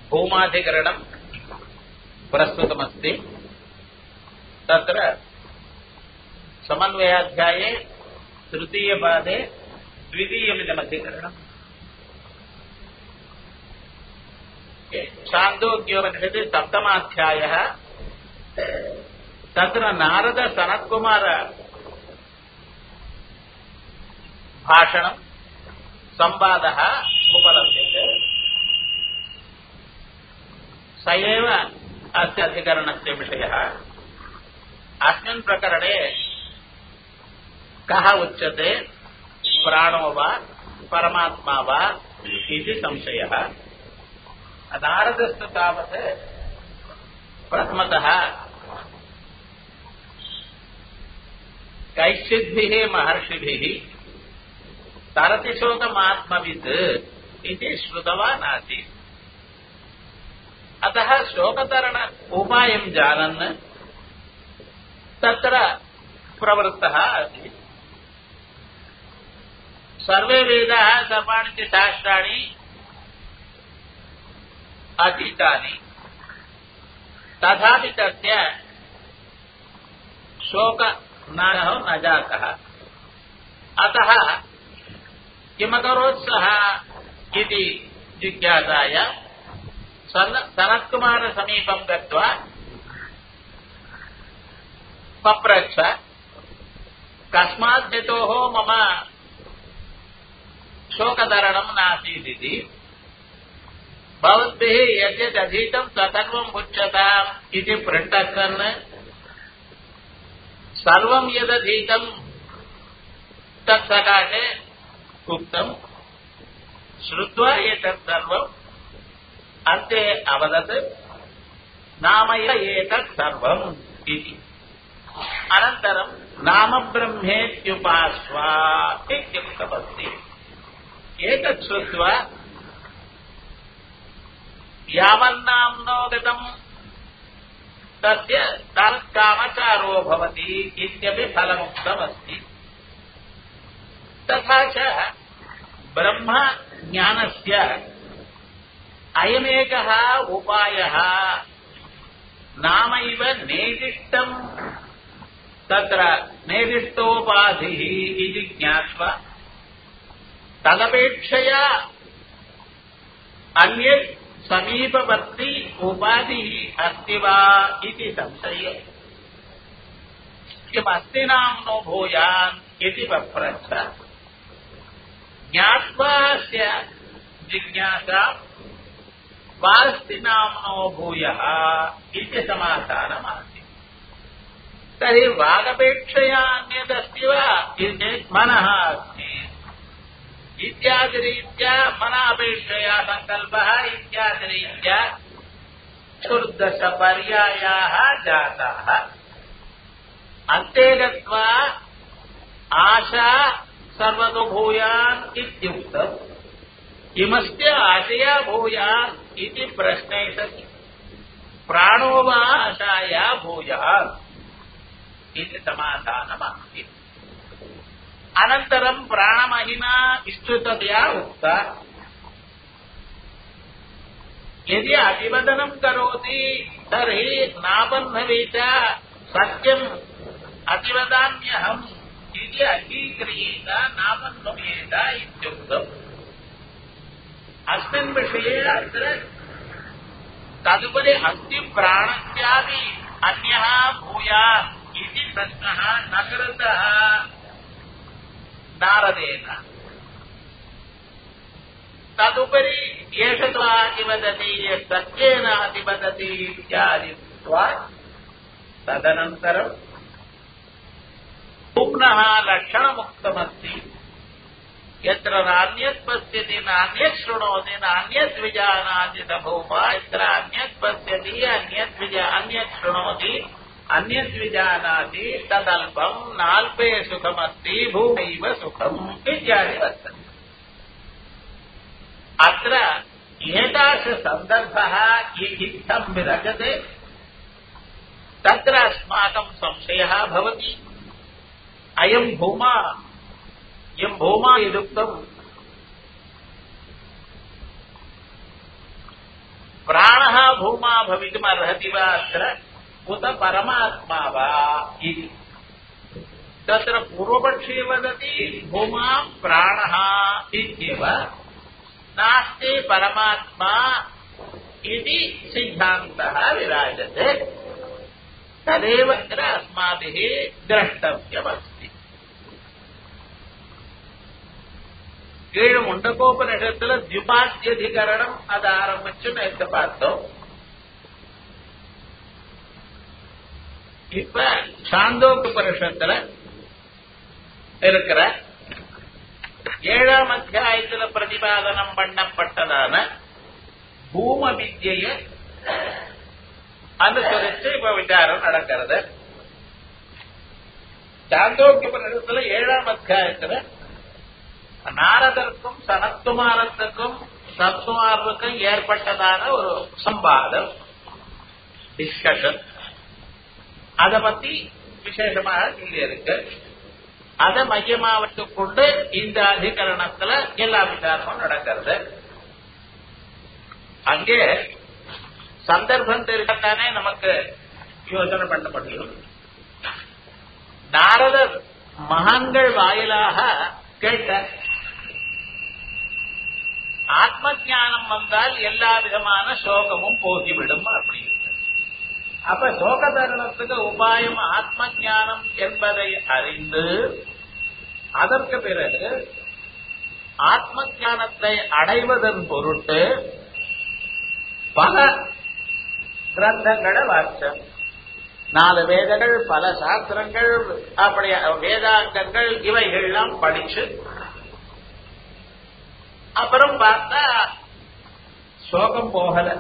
भूमाधिकरणम् प्रस्तुतमस्ति तत्र समन्वयाध्याये तृतीयपादे द्वितीयमिदमधिकरणम् छान्दोद्योगनिषदि सप्तमाध्यायः तत्र नारद सनत्कुमार भाषणम् संवादः उपलभ्यते स एव अस्य अधिकरणस्य विषयः अस्मिन् प्रकरणे कः उच्यते प्राणो वा परमात्मा वा इति संशयः नारदस्तु तावत् प्रथमतः कैश्चिद्भिः महर्षिभिः तरतिशोकमात्मवित् इति श्रुतवान् आसीत् अतः शोकतरण उपायम् जानन् तत्र प्रवृत्तः आसीत् सर्वे वेदाः सर्वाणि च शास्त्राणि अधीतानि तथापि तस्य शोकनाशः न जातः अतः किमकरोत् सः इति जिज्ञासाय सनत्कुमारसमीपम् गत्वा पप्रच्छ कस्मात् हेतोः मम शोकधरणम् नासीदिति भवद्भिः यद्यदधीतम् तत्सर्वम् उच्यताम् इति पृष्टः सन् सर्वम् यदधीतम् तत्सकाशे उक्तम् श्रुत्वा एतत् सर्वम् अन्ते अवदत् नामय एतत् सर्वम् इति अनन्तरम् नाम ब्रह्मेत्युपास्वा इत्युक्तमस्ति एतत् श्रुत्वा यावन्नाम्नो गतम् तस्य तत्कामचारो भवति इत्यपि फलमुक्तमस्ति तथा च ब्रह्मज्ञानस्य अयमेकः उपायः नामैव नेदिष्टम् तत्र नेदिष्टोपाधिः इति ज्ञात्वा तदपेक्षया अन्यत् समीपवर्ती उपाधिः अस्ति वा इति संशये किमस्ति नाम्नो भूयान् इति पप्रच्छ ज्ञात्वा अस्य जिज्ञासा वास्ति नाम्नो भूयः इति समाधानमासीत् तर्हि वागपेक्षया अन्यदस्ति वा चेत् मनः अस्ति इत्यादिरीत्या मनापेक्षया सङ्कल्पः इत्यादिरीत्या चतुर्दशपर्यायाः जाताः अन्ते गत्वा आशा सर्वतो भूयान् इत्युक्तम् किमस्य आशया भूयान् इति प्रश्ने सति प्राणो वा आशाया भूयान् इति समाधानमासीत् अनन्तरम् प्राणमहिमा विस्तृततया उक्ता यदि अभिवदनम् करोति तर्हि नाबन्धवेत सत्यम् अतिवदाम्यहम् इति अङ्गीक्रियेत नाबन्धवेत इत्युक्तम् अस्मिन् विषये अत्र तदुपरि अस्ति प्राणस्यापि अन्यः भूयात् इति प्रश्नः न कृतः नारदेन तदुपरि एष त्वातिवदति सत्येन अतिवदति इत्यादि तदनन्तरम् पुनः लक्षणमुक्तमस्ति यत्र नान्यत् पश्यति नान्यत् शृणोति नान्यत् विजानाति स भूमा यत्र अन्यत् पश्यति अन्यत् विजा अन्यत् शृणोति अन्यत् विजानाति तदल्पम् नाल्पे सुखमस्ति भूमैव सुखम् इत्यादि वर्तते अत्र एतादृशसन्दर्भः इत्थम् विरजते तत्र अस्माकम् संशयः भवति अयम् भूमा यम् भूमा यदुक्तम् பூமா பவித்தும் அர்ஹதி வா அத்திர உத பரமாத்மா வா இது तत्र पूर्वपक्षे वदति भूमा प्राणः इत्येव नास्ति परमात्मा इति सिद्धान्तः विराजते तदेव अत्र अस्माभिः द्रष्टव्यमस्ति கீழ் முண்டகோபனிஷத்துல தியுபாத்தியதிகரணம் அதை ஆரம்பிச்சு நேற்று பார்த்தோம் இப்ப சாந்தோபனிஷத்துல இருக்கிற ஏழாம் அத்தியாயத்துல பிரதிபாதனம் பண்ணப்பட்டதான பூம வித்ய அனுசரிச்சு இப்ப விசாரம் நடக்கிறது சாந்தோக்கியபனிடத்துல ஏழாம் அத்தியாயத்துல நாரதற்கும் சனத்குமாரத்துக்கும் சத்குமாருக்கும் ஏற்பட்டதான ஒரு சம்பாதம் டிஸ்கஷன் அத பத்தி விசேஷமாக சொல்லி இருக்கு அதை மையமா வைத்துக் கொண்டு இந்த அதிகரணத்துல எல்லா விசாரமும் நடக்கிறது அங்கே சந்தர்ப்பம் தெரிந்தானே நமக்கு யோசனை பண்ண முடியும் நாரதர் மகான்கள் வாயிலாக கேட்ட ஆத்ம ஞானம் வந்தால் எல்லா விதமான சோகமும் போகிவிடும் அப்படின்னு அப்ப சோக தருணத்துக்கு உபாயம் ஆத்ம ஞானம் என்பதை அறிந்து அதற்கு பிறகு ஆத்ம ஞானத்தை அடைவதன் பொருட்டு பல கிரந்தங்களை வாச்சம் நாலு வேதங்கள் பல சாஸ்திரங்கள் அப்படி வேதாங்கங்கள் இவைகள்லாம் படிச்சு அப்புறம் பார்த்தா சோகம் போகல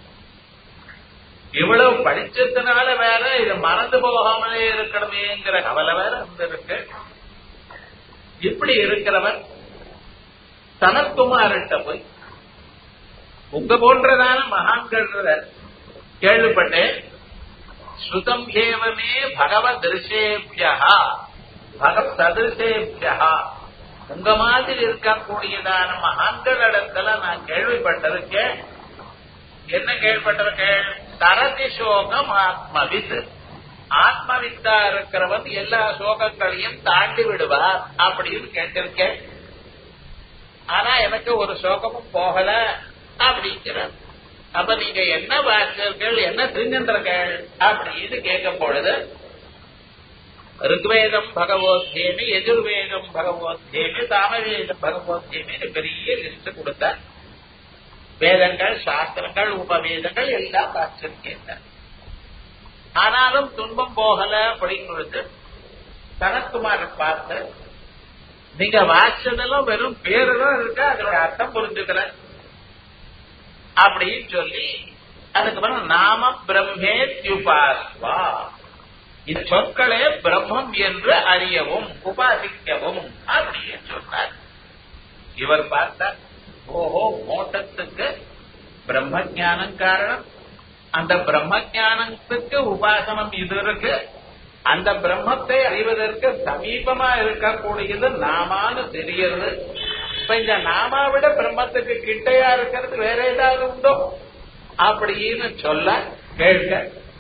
இவ்வளவு படிச்சதுனால வேற இது மறந்து போகாமலே இருக்கணுமேங்கிற கவலை வேற வந்திருக்கு இப்படி இருக்கிறவன் சனத்குமார்கிட்ட போய் உங்க போன்றதான மகான்கள் கேள்விப்பட்டேன் ஸ்ருதம் ஏவமே பகவத் திருஷேபியா பகவத் சதிருஷேபியா உங்க மாதிரி இருக்கக்கூடியதான மகான்கள் இடத்துல நான் கேள்விப்பட்டிருக்கேன் என்ன கேள்விப்பட்டிருக்கேன் தரதி சோகம் ஆத்மவித் ஆத்மவித்தா இருக்கிறவன் எல்லா சோகங்களையும் தாண்டி விடுவார் அப்படின்னு கேட்டிருக்கேன் ஆனா எனக்கு ஒரு சோகமும் போகல அப்படிங்கிறார் அப்ப நீங்க என்ன வாசர்கள் என்ன தெரிஞ்சின்றீர்கள் அப்படின்னு கேட்கும் பொழுது ருக்வேதம் பகவோத்தேமி எதிர்வேதம் பகவோத்தேமி சாமவேதம் பகவோத்தேமி பெரிய லிஸ்ட் கொடுத்தார் வேதங்கள் சாஸ்திரங்கள் உபவேதங்கள் எல்லாம் வாசிச்சிருக்கேன் ஆனாலும் துன்பம் போகல அப்படின்னு பொழுது சனத்குமார் பார்த்து நீங்க வாசிச்சதெல்லாம் வெறும் பேரு தான் இருக்கு அதோட அர்த்தம் புரிஞ்சுக்கல அப்படின்னு சொல்லி அதுக்கப்புறம் நாம பிரம்மேத்யுபாஸ்வா இந்த சொற்களே பிரம்மம் என்று அறியவும் உபாசிக்கவும் அப்படின்னு சொன்னார் இவர் பார்த்தார் ஓஹோ மோட்டத்துக்கு பிரம்ம ஜானம் காரணம் அந்த பிரம்ம ஜானத்துக்கு உபாசனம் இது இருக்கு அந்த பிரம்மத்தை அறிவதற்கு சமீபமா இருக்கக்கூடியது நாமான்னு தெரியறது இப்ப இந்த நாமா விட பிரம்மத்துக்கு கிட்டையா இருக்கிறது வேற ஏதாவது உண்டோ அப்படின்னு சொல்ல கேட்க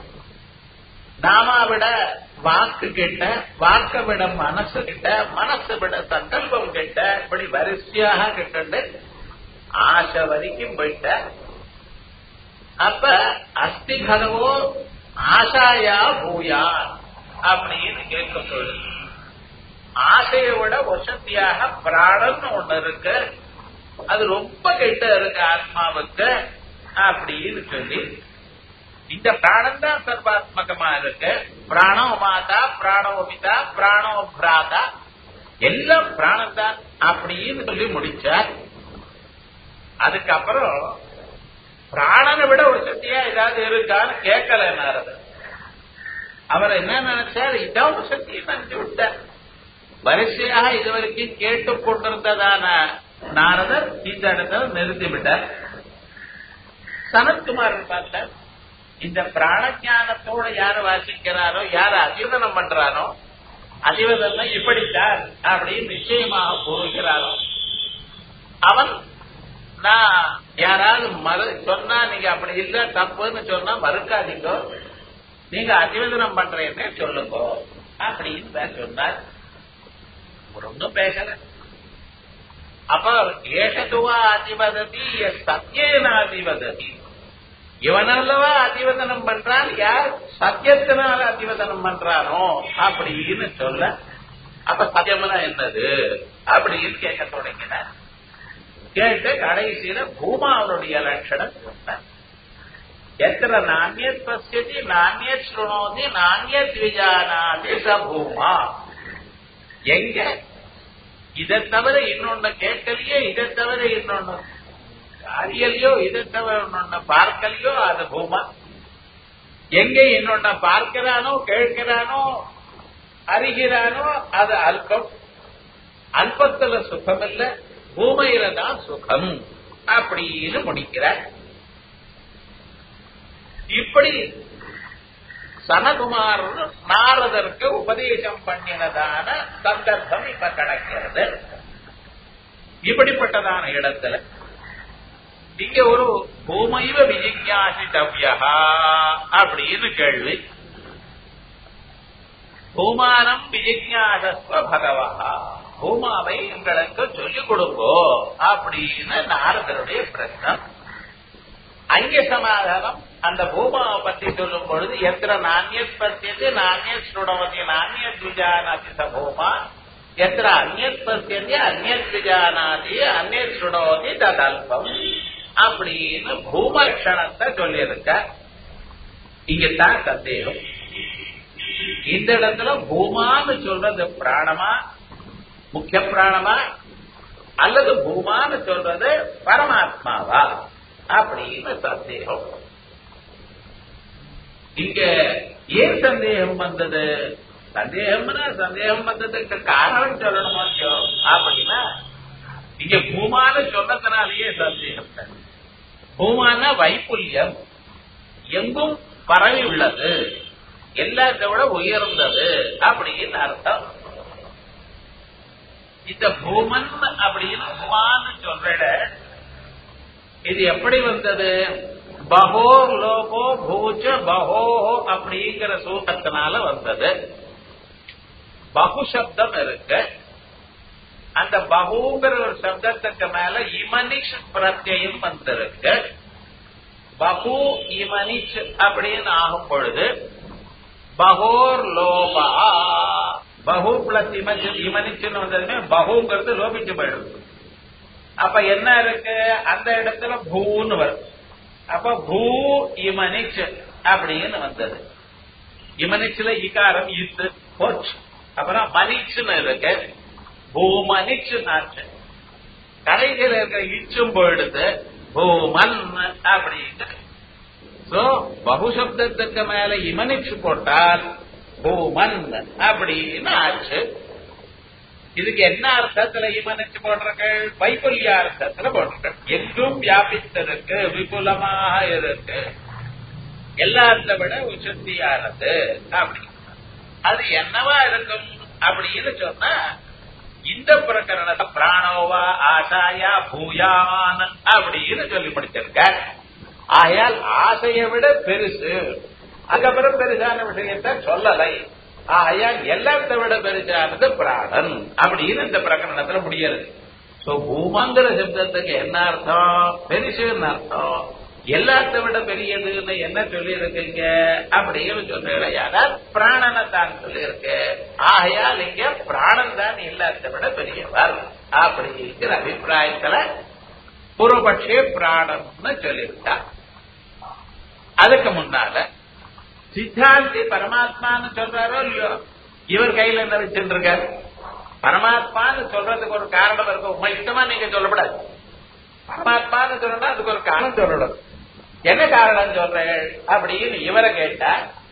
நாமா விட வாக்கு கிட்ட வாக்க விட மனசு கிட்ட மனசு விட சங்கல்பம் கிட்ட இப்படி வரிசையாக கிட்ட ஆசை வரைக்கும் போயிட்ட அப்ப அஸ்தி கனவோ ஆசாயா பூயா அப்படின்னு கேட்கும் பொழுது ஆசையை விட வசதியாக பிராணன் ஒண்ணு இருக்கு அது ரொம்ப கெட்ட இருக்கு ஆத்மாவுக்கு அப்படின்னு சொல்லி இந்த பிராணம் தான் சர்வாத்மகமா இருக்கு பிராணோ மாதா பிராணோ பிதா பிராணோ பிராதா எல்லாம் பிராணம் தான் அப்படின்னு சொல்லி முடிச்சார் அதுக்கப்புறம் பிராணனை விட ஒரு சக்தியா ஏதாவது இருக்கான்னு கேட்கல நாரதர் அவர் என்ன நினைச்சார் இதான் ஒரு சக்தியை நினைச்சு விட்டார் வரிசையாக இதுவரைக்கும் கேட்டுக் கொண்டிருந்ததான நாரதர் இந்த இடத்துல நிறுத்திவிட்டார் சனத்குமார் பார்த்தார் இந்த பிராண ஞானத்தோட யார் வாசிக்கிறாரோ யார் அதிவதனம் பண்றாரோ அதிவதெல்லாம் இப்படித்தான் அப்படின்னு நிச்சயமாக கூறுகிறாரோ அவன் நான் யாராவது மறு சொன்னா நீங்க அப்படி இல்ல தப்புன்னு சொன்னா மறுக்காதீங்க நீங்க அதிவேதனம் பண்றேன்னு சொல்லுங்க அப்படின்னு பேர் சொன்னார் ஒன்றும் பேசல அப்ப ஏஷதுவா அதிவததி சத்தியேன அதிவததி இவனல்லவா அதிவதனம் பண்றான் யார் சத்தியத்தினால அதிவதனம் பண்றானோ அப்படின்னு சொல்ல அப்ப சத்தியம்னா என்னது அப்படின்னு கேட்க தொடங்கினார் கேட்டு கடைசியில பூமாவனுடைய லட்சணம் சொன்னார் எத்தனை நானியத் பசியதி நானியத் சுணோதி நானியத் விஜானாதி ச பூமா எங்க இதை தவிர இன்னொன்னு கேட்கலையோ இதை தவிர இன்னொன்னு அறியலையோ இதை தவிர இன்னொன்னு பார்க்கலையோ அது பூமா எங்க இன்னொன்ன பார்க்கிறானோ கேட்கிறானோ அறிகிறானோ அது அல்பம் அல்பத்துல சுகம் இல்ல பூமையில தான் சுகம் அப்படின்னு முடிக்கிறார் இப்படி சனகுமார் நாரதற்கு உபதேசம் பண்ணினதான சந்தர்ப்பம் இப்ப கிடைக்கிறது இப்படிப்பட்டதான இடத்துல இங்க ஒரு பூமைவ விஜிஞாசித்தவ்யா அப்படின்னு கேள்வி பூமானம் விஜிஞாசஸ்வ பகவா பூமாவை எங்களுக்கு சொல்லிக் கொடுங்கோ அப்படின்னு நாரதருடைய பிரச்சனம் அங்கே சமாதானம் அந்த பூமாவை பற்றி சொல்லும் பொழுது எத்திர நானியத் பசியது நானியத் சுடவதி நானியத் விஜானாதி ச பூமா எத்திர அந்நியத் பசியது அந்நியத் விஜானாதி அந்நியத் சுடவதி ததல்பம் அப்படின்னு பூமலட்சணத்தை சொல்லியிருக்க இங்கதான் சந்தேகம் இந்த இடத்துல பூமான்னு சொல்றது பிராணமா முக்கிய பிராணமா அல்லது பூமான்னு சொல்றது பரமாத்மாவா அப்படின்னு சந்தேகம் இங்க ஏன் சந்தேகம் வந்தது சந்தேகம்னா சந்தேகம் வந்ததுக்கு காரணம் சொல்லணுமோ அப்படின்னா இங்க பூமான்னு சொன்னதுனாலேயே சந்தேகம் பூமானா வைப்புல்யம் எங்கும் பரவி உள்ளது எல்லாத்தை விட உயர்ந்தது அப்படின்னு அர்த்தம் இந்த பூமன் அப்படின்னு பூமான்னு சொல்ற இது எப்படி வந்தது பகோ லோகோ பூச்ச பகோ அப்படிங்கிற சூத்திரத்தினால வந்தது பகு சப்தம் இருக்கு அந்த பகுங்கிற ஒரு சப்தத்துக்கு மேல இமனிஷ் பிரத்யம் வந்திருக்கு பகு இமனிஷ் அப்படின்னு ஆகும் பொழுது பகோர் லோபா பகு பிளஸ் இமனிச்சு இமனிச்சுன்னு வந்ததுமே பகுங்கிறது லோபிச்சு போயிடும் அப்ப என்ன இருக்கு அந்த இடத்துல பூன்னு வரும் அப்ப பூ இமனிச் அப்படின்னு வந்தது இமனிச்சுல இகாரம் இத்து போச்சு அப்புறம் மனிச்சுன்னு இருக்கு பூமனிச்சு நாச்சு கடைசியில் இருக்கிற இச்சும் போயிடுது பூமன் அப்படின்னு சோ பகுசப்தத்துக்கு மேல இமனிச்சு போட்டால் பூமன் அப்படின்னு ஆச்சு இதுக்கு என்ன அர்த்தத்துல இமனிச்சு போடுறீர்கள் வைப்புல்ய அர்த்தத்துல போடுறீர்கள் எங்கும் வியாபித்திருக்கு விபுலமாக இருக்கு எல்லாத்த விட உசத்தியானது அப்படி அது என்னவா இருக்கும் அப்படின்னு சொன்னா இந்த பிரகரணத்தை பிராணோவா ஆசாயா பூயான் அப்படின்னு சொல்லி முடிச்சிருக்க ஆயால் ஆசையை விட பெருசு அதுக்கப்புறம் பெருசான விஷயத்தை சொல்லலை ஆயால் எல்லாத்த விட பெருசானது பிராணன் அப்படின்னு இந்த பிரகரணத்துல முடியாது சோ பூமாங்கிற சப்தத்துக்கு என்ன அர்த்தம் பெருசுன்னு அர்த்தம் எல்லாத்த விட பெரியதுன்னு என்ன சொல்லி இருக்கீங்க அப்படின்னு சொல்றால் பிராணனை தான் சொல்லி இருக்கு ஆகையால் இங்க பிராணன் தான் எல்லாத்த விட பெரியவர் அப்படிங்கிற அபிப்பிராயத்துல பூர்வபட்சே பிராணம்னு சொல்லியிருக்கார் அதுக்கு முன்னால சித்தாந்தி பரமாத்மான்னு சொல்றாரோ இல்லையோ இவர் கையில என்ன வச்சுட்டு இருக்காரு பரமாத்மான்னு சொல்றதுக்கு ஒரு காரணம் இருக்கும் உங்க இஷ்டமா நீங்க சொல்லப்படாது பரமாத்மான்னு சொல்லணும் அதுக்கு ஒரு காரணம் சொல்லணும் என்ன காரணம் சொல்றேன் அப்படின்னு இவரை கேட்டா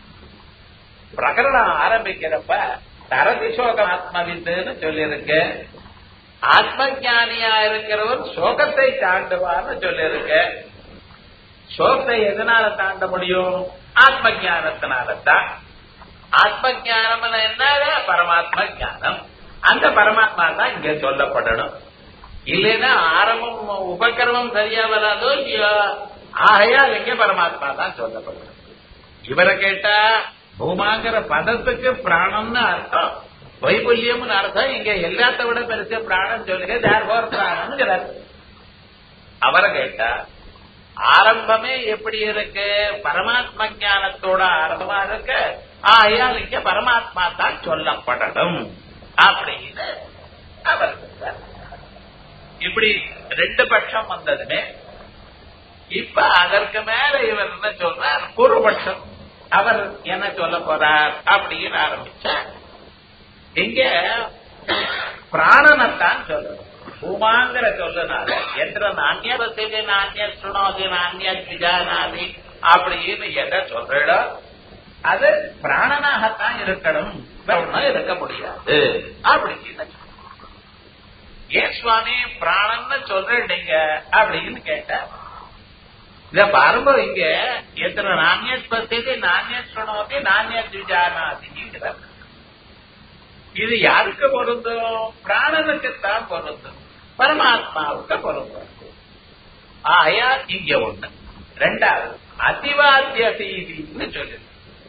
பிரகரணம் ஆரம்பிக்கிறப்ப தரதிசோகம் ஆத்மவித்துன்னு சொல்லியிருக்கு ஆத்ம ஜானியா இருக்கிறவர் சோகத்தை தாண்டுவார்னு சொல்லியிருக்கு சோகத்தை எதனால தாண்ட முடியும் ஆத்ம ஜானத்தினாலதான் ஆத்ம ஜானம் என்ன பரமாத்ம ஜானம் அந்த பரமாத்மா தான் இங்க சொல்லப்படணும் இல்லைன்னா ஆரம்பம் உபக்கிரமம் சரியா வராதோ இல்லையோ ஆகையால் இங்க பரமாத்மா தான் சொல்லப்படுறது இவரை கேட்டா பூமாங்கிற பதத்துக்கு பிராணம்னு அர்த்தம் வைபல்யம்னு அர்த்தம் இங்க எல்லாத்த விட பெருச பிராணம் சொல்லுங்க தேர்போர் பிராணம்ங்கிறார் அவரை கேட்டா ஆரம்பமே எப்படி இருக்கு பரமாத்ம ஞானத்தோட ஆரம்பமா இருக்கு ஆகையால் இங்க பரமாத்மா தான் சொல்லப்படணும் அப்படின்னு அவர் சொல்றார். இப்படி ரெண்டு பட்சம் வந்ததுமே இப்ப அதற்கு மேல இவர் என்ன சொல்றார் பூர்வபட்சம் அவர் என்ன சொல்ல போறார் அப்படின்னு ஆரம்பிச்சார் இங்க பிராணனைத்தான் சொல்லணும் பூமாங்கிற சொல்லுனால என்ற நானிய பசதி நானிய சுணோதி நானிய விஜானாதி அப்படின்னு எதை சொல்றோ அது பிராணனாகத்தான் இருக்கணும் வேற ஒண்ணும் இருக்க முடியாது அப்படின்னு சொல்றார். ஏன் சுவாமி பிராணன்னு சொல்றீங்க அப்படின்னு கேட்டார் இத பாருங்க இங்க எத்தனை நானிய பசதி நானிய சுணோதி நானிய விஜானாதிங்கிறார் இது யாருக்கு பொருந்தும் பிராணனுக்குத்தான் பொருந்தும் பரமாத்மாவுக்கு பொருந்தும் ஆயா இங்க ஒண்ணு ரெண்டாவது அதிவாத்திய செய்தின்னு சொல்லு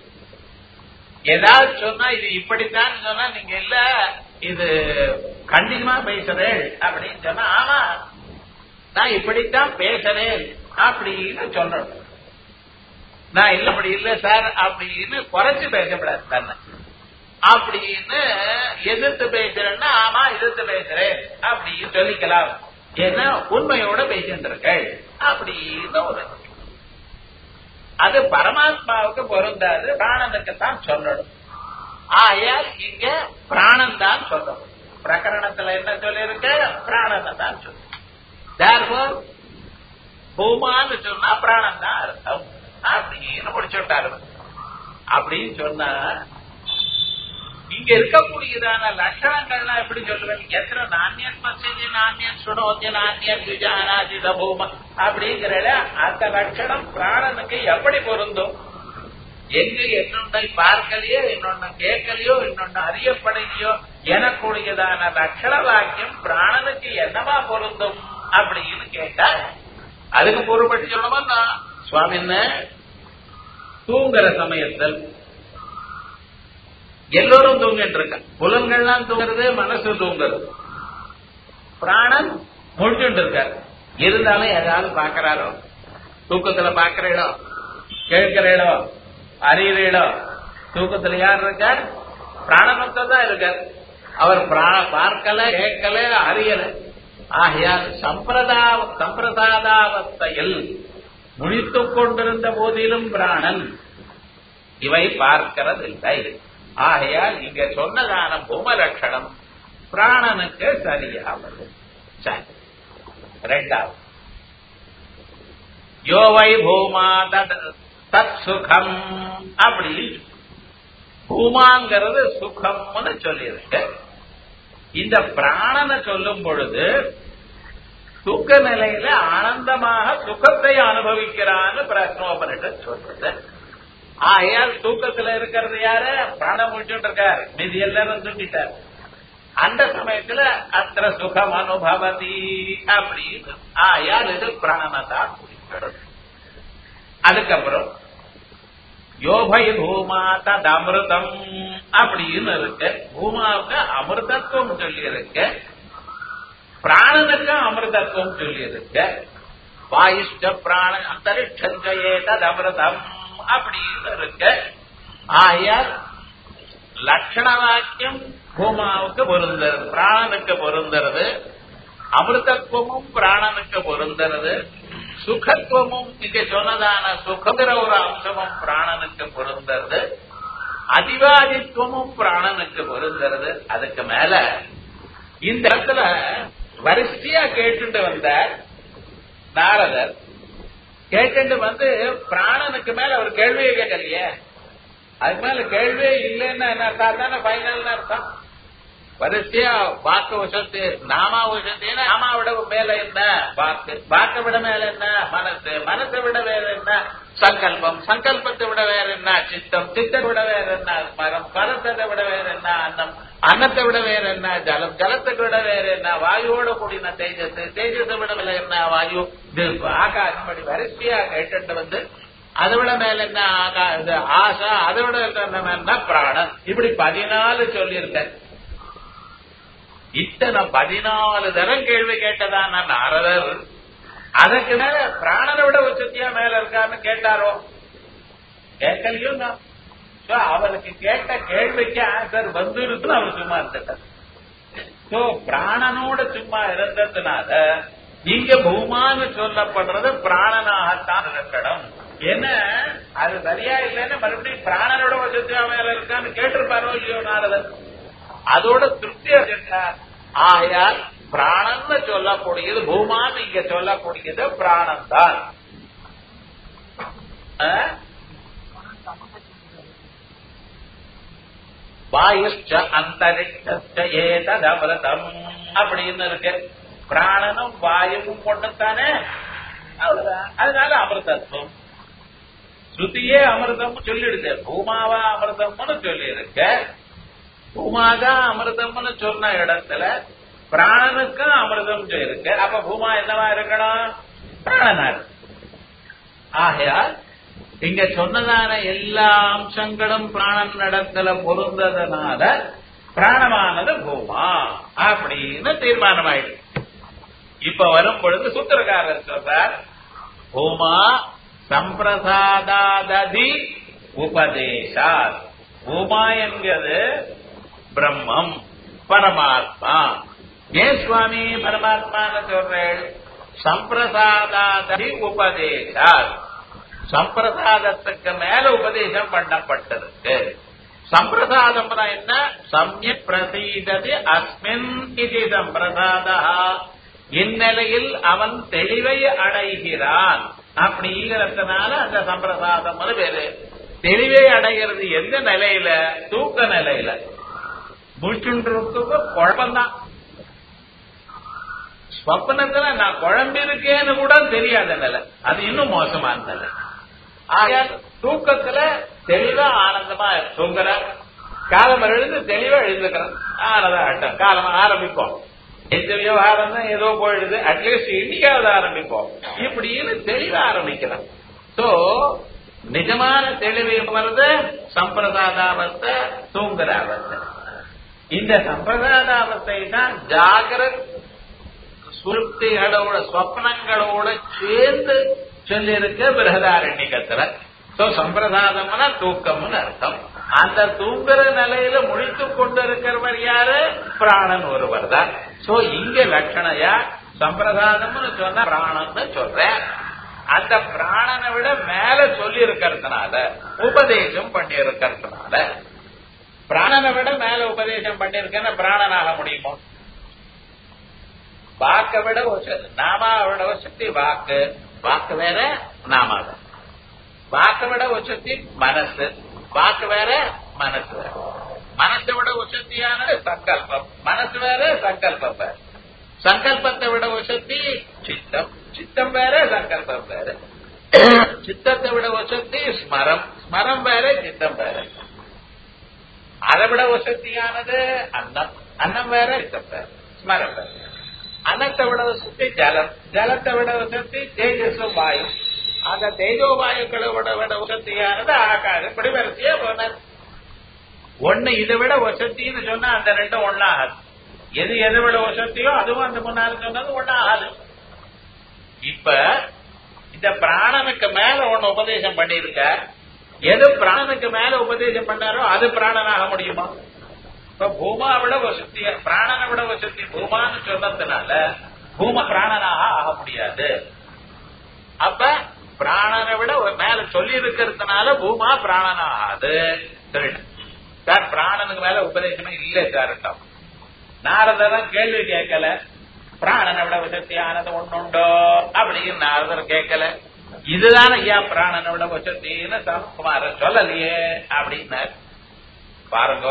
ஏதாவது சொன்னா இது இப்படித்தான் சொன்னா நீங்க இல்ல இது கண்டினியூமா பேசுறேன் அப்படின்னு சொன்னா ஆமா நான் இப்படித்தான் பேசுறேன் அப்படின்னு சொல்லணும் நான் இல்ல அப்படி இல்ல சார் அப்படின்னு குறைச்சு பேசப்படாது தன்னை அப்படின்னு எதிர்த்து பேசுறேன்னா ஆமா எதிர்த்து பேசுறேன் அப்படின்னு சொல்லிக்கலாம் ஏன்னா உண்மையோட பேசிட்டு இருக்கேன் அப்படின்னு ஒரு அது பரமாத்மாவுக்கு பொருந்தாது பிராணனுக்கு தான் சொல்லணும் ஆயால் இங்க பிராணன் தான் சொல்லணும் பிரகரணத்துல என்ன சொல்லியிருக்க பிராணனை தான் சொல்லணும் Therefore, பூமான்னு சொன்னா பிராணன் தான் அர்த்தம் அப்படின்னு முடிச்சுட்டாரு அப்படின்னு சொன்னா இங்க இருக்கக்கூடியதான லட்சணங்கள்லாம் எப்படி சொல்றேன் எத்தனை நானியன் மசிதி நானியன் சுடோத்திய நானியன் விஜானாதித பூம அப்படிங்கிற அந்த லட்சணம் பிராணனுக்கு எப்படி பொருந்தும் எங்க என்னொன்னை பார்க்கலையோ இன்னொன்னு கேட்கலையோ இன்னொன்னு அறியப்படலையோ எனக்கூடியதான லட்சண வாக்கியம் பிராணனுக்கு என்னவா பொருந்தும் அப்படின்னு கேட்டா அதுக்கு பொறுப்பட்டு சொல்லணுமா சுவாமி என்ன தூங்குற சமயத்தில் எல்லோரும் தூங்கிட்டு இருக்க புலன்கள்லாம் தூங்குறது மனசு தூங்குறது பிராணன் முடிச்சுட்டு இருக்காரு இருந்தாலும் ஏதாவது பாக்குறாரோ தூக்கத்துல பாக்குறீடோ கேட்கிறீடோ அறியறீடோ தூக்கத்துல யார் இருக்கார் பிராணபக்தர் தான் இருக்கார் அவர் பிரா- பார்க்கல கேட்கல அறியல ஆகையால் சம்பிரதா சம்பிரதாதாவஸ்தையில் முழித்துக் கொண்டிருந்த போதிலும் பிராணன் இவை பார்க்கிறதில்லை ஆகையால் இங்க சொன்னதான பூமலட்சணம் பிராணனுக்கு சரியாவது சரி ரெண்டாவது யோவை பூமா தத் தத் சுகம் அப்படி பூமாங்கிறது சுகம்னு சொல்லியிருக்கு இந்த பிராணனை சொல்லும் பொழுது தூக்க நிலையில ஆனந்தமாக சுகத்தை அனுபவிக்கிறான்னு பிரஸ்னோபனிஷத் சொல்றது ஆகையால் தூக்கத்துல இருக்கிறது யாரு பிராணம் முடிச்சுட்டு இருக்கார் மீதி எல்லாரும் தூங்கிட்டார் அந்த சமயத்துல அத்திர சுகம் அனுபவதி அப்படின்னு ஆயால் இது பிராணனதான் குறிக்கிறது அதுக்கப்புறம் யோபை பூமா தத் அமிர்தம் அப்படின்னு இருக்கு பூமாவுக்கு அமிர்தத்துவம் சொல்லி இருக்கு பிராணனுக்கு அமிர்தத்துவம் சொல்லி இருக்கு வாயுஷ்ட பிராண அந்தரிஷஞ்சயே தத் அமிர்தம் அப்படின்னு இருக்கு ஆயால் லட்சண வாக்கியம் பூமாவுக்கு பொருந்துறது பிராணனுக்கு பொருந்துறது அமிர்தத்துவமும் பிராணனுக்கு பொருந்துறது சுகத்துவமும் இங்க சொன்னதான சுகங்கிற ஒரு அம்சமும் பிராணனுக்கு பொருந்துறது அதிவாதித்துவமும் பிராணனுக்கு பொருந்துறது அதுக்கு மேல இந்த இடத்துல வரிசையா கேட்டுட்டு வந்தார் நாரதர் கேட்டுட்டு வந்து பிராணனுக்கு மேல அவர் கேள்வியே கேட்கலையே அதுக்கு மேல கேள்வியே இல்லைன்னா என்ன அர்த்தம் தானே ஃபைனல் அர்த்தம் வரிசையா வாக்கு வசத்து நாமா வசத்தின்னா நாமா விட மேல என்ன வாக்கு வாக்க விட மேல என்ன மனசு மனசை விட வேற என்ன சங்கல்பம் சங்கல்பத்தை விட வேற என்ன சித்தம் சித்தத்தை விட வேற என்ன மரம் பரத்தை விட வேற என்ன அன்னம் அன்னத்தை விட வேற என்ன ஜலம் ஜலத்தை விட வேற என்ன வாயுவோட கூடின தேஜஸ் தேஜஸை விட வேற என்ன வாயு இது ஆகாசம் படி வரிசையா கேட்டு வந்து அதை விட மேல என்ன ஆகா இது ஆசா அதை விட என்ன மேல பிராணன் இப்படி பதினாலு சொல்லியிருக்கேன் இத்தனை பதினாலு தரம் கேள்வி கேட்டதான் நான் நாரதர் அதுக்கு மேல பிராணனை விட உச்சத்தியா மேல இருக்கான்னு கேட்டாரோ கேட்கலையோ நான் So, அவருக்கு கேட்ட கேள்விக்கு ஆன்சர் வந்துருதுன்னு அவர் சும்மா இருந்துட்டார் சோ பிராணனோட சும்மா இருந்ததுனால இங்க பூமான்னு சொல்லப்படுறது பிராணனாகத்தான் இருக்கணும் என்ன அது சரியா இல்லைன்னு மறுபடியும் பிராணனோட வசதியா மேல இருக்கான்னு கேட்டிருப்பாரோ இல்லையோ நாரதன் அதோட திருப்தி அடைஞ்சிட்டார் ஆகையால் பிராணன்னு சொல்லக்கூடியது பூமான்னு இங்க சொல்லக்கூடியது பிராணன் தான் வாயுஷ்ச அந்தரிக்ஷ ஏததமிரதம் அப்படின்னு இருக்கு பிராணனும் வாயுவும் ஒண்ணுத்தானே அவ்வளவுதான் அதனால அமிர்தத்துவம் ஸ்ருதியே அமிர்தம் சொல்லிடுது பூமாவா அமிர்தம்னு சொல்லி இருக்க பூமாதான் அமிர்தம்னு சொன்ன இடத்துல பிராணனுக்கும் அமிர்தம் இருக்கு அப்ப பூமா என்னவா இருக்கணும் பிராணனா இருக்கு ஆகையால் இங்க சொன்னதான எல்லா அம்சங்களும் பிராணன் இடத்துல பொருந்ததுனால பிராணமானது பூமா அப்படின்னு தீர்மானம் ஆயிடுச்சு இப்ப வரும் பொழுது சூத்திரக்காரர் சொல்றார் பூமா சம்பிரசாதாதி உபதேசா பூமா என்கிறது பிரம்மம் பரமாத்மா ஏன் சுவாமி பரமாத்மான்னு சொல்றேன் சம்பிரசாதாதி உபதேசா சம்பிரசாதத்துக்கு மேல உபதேசம் பண்ணப்பட்டிருக்கு சம்பிரசாதம்னா என்ன சமய பிரசீதது அஸ்மின் இது சம்பிரசாதா இந்நிலையில் அவன் தெளிவை அடைகிறான் அப்படிங்கிறதுனால அந்த சம்பிரசாதம் பேரு தெளிவை அடைகிறது எந்த நிலையில தூக்க நிலையில முடிச்சுன்றதுக்கு குழப்பம்தான் ஸ்வப்னத்துல நான் குழம்பு இருக்கேன்னு கூட தெரியாத நிலை அது இன்னும் மோசமான நிலை ஆகையால் தூக்கத்துல தெளிவா ஆனந்தமா தூங்குற காலம் எழுந்து தெளிவா எழுந்துக்கிறேன் ஆனதா ஆட்டம் காலம் ஆரம்பிப்போம் எந்த விவகாரம் தான் ஏதோ போயிடுது அட்லீஸ்ட் இன்னைக்காவது ஆரம்பிப்போம் இப்படின்னு தெளிவா ஆரம்பிக்கிறேன் சோ நிஜமான தெளிவு வருது சம்பிரதாதாவத்தை தூங்குற அவஸ்தை இந்த சம்பிரதாதாவத்தை தான் ஜாகிரத் சுருப்திகளோட ஸ்வப்னங்களோட சேர்ந்து சொல்லியிருக்க பிரகதாரண்யத்துல சோ சம்பிரதாதம்னா தூக்கம்னு அர்த்தம் அந்த தூங்குற நிலையில முடித்துக் கொண்டிருக்கிறவர் யாரு பிராணன் ஒருவர் தான் சோ இங்க லட்சணையா சம்பிரதாதம்னு சொன்ன பிராணன்னு சொல்றேன் அந்த பிராணனை விட மேல சொல்லி இருக்கிறதுனால உபதேசம் பண்ணி இருக்கிறதுனால பிராணனை விட மேல உபதேசம் பண்ணிருக்கேன்னா பிராணனாக முடியுமோ வாக்க விட நாமாவோட சக்தி வாக்கு வாக்கு வேற நாமா வேற வாக்க விட உச்சத்தி மனசு வாக்கு வேற மனசு வேற மனசை விட உச்சத்தியானது சங்கல்பம் மனசு வேற சங்கல்பம் வேற சங்கல்பத்தை விட உச்சத்தி சித்தம் சித்தம் வேற சங்கல்பம் வேற சித்தத்தை விட உச்சத்தி ஸ்மரம் ஸ்மரம் வேற சித்தம் வேற அதை விட உசத்தியானது அன்னம் அன்னம் வேற சித்தம் வேற ஸ்மரம் வேற அன்னத்தை விட வசதி ஜலம் ஜலத்தை விட வசதி தேஜஸ் வாயு அந்த தேஜோ வாயுக்களை விட விட வசதியானது ஆகாது இப்படி வரிசையா போனார் ஒண்ணு இதை விட வசத்தின்னு சொன்னா அந்த ரெண்டும் ஒன்னாகாது எது எதை விட வசதியோ அதுவும் அந்த முன்னால சொன்னது ஒன்னாகாது இப்ப இந்த பிராணனுக்கு மேல ஒண்ணு உபதேசம் பண்ணிருக்க எது பிராணனுக்கு மேல உபதேசம் பண்ணாரோ அது பிராணனாக முடியுமா இப்ப பூமா விட வசதி பிராணனை விட வசதி பூமான்னு சொன்னதுனால பூம பிராணனாக ஆக முடியாது அப்ப பிராணனை விட மேல சொல்லி இருக்கிறதுனால பூமா பிராணனாகாது சொல்லிட்டேன் சார் பிராணனுக்கு மேல உபதேசமே இல்லை சார் நாரதரம் கேள்வி கேட்கல பிராணனை விட வசத்தியானது ஒண்ணுண்டோ அப்படின்னு நாரதர் கேட்கல இதுதான ஐயா பிராணனை விட வசத்தின்னு சமகுமார சொல்லலையே அப்படின்னார் பாருங்க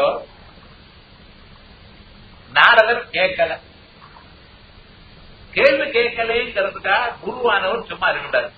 நாரதர் கேட்கல கேள்வி கேட்கலேங்கிறதுக்காக குருவானவர் சும்மா இருக்கக்கூடாது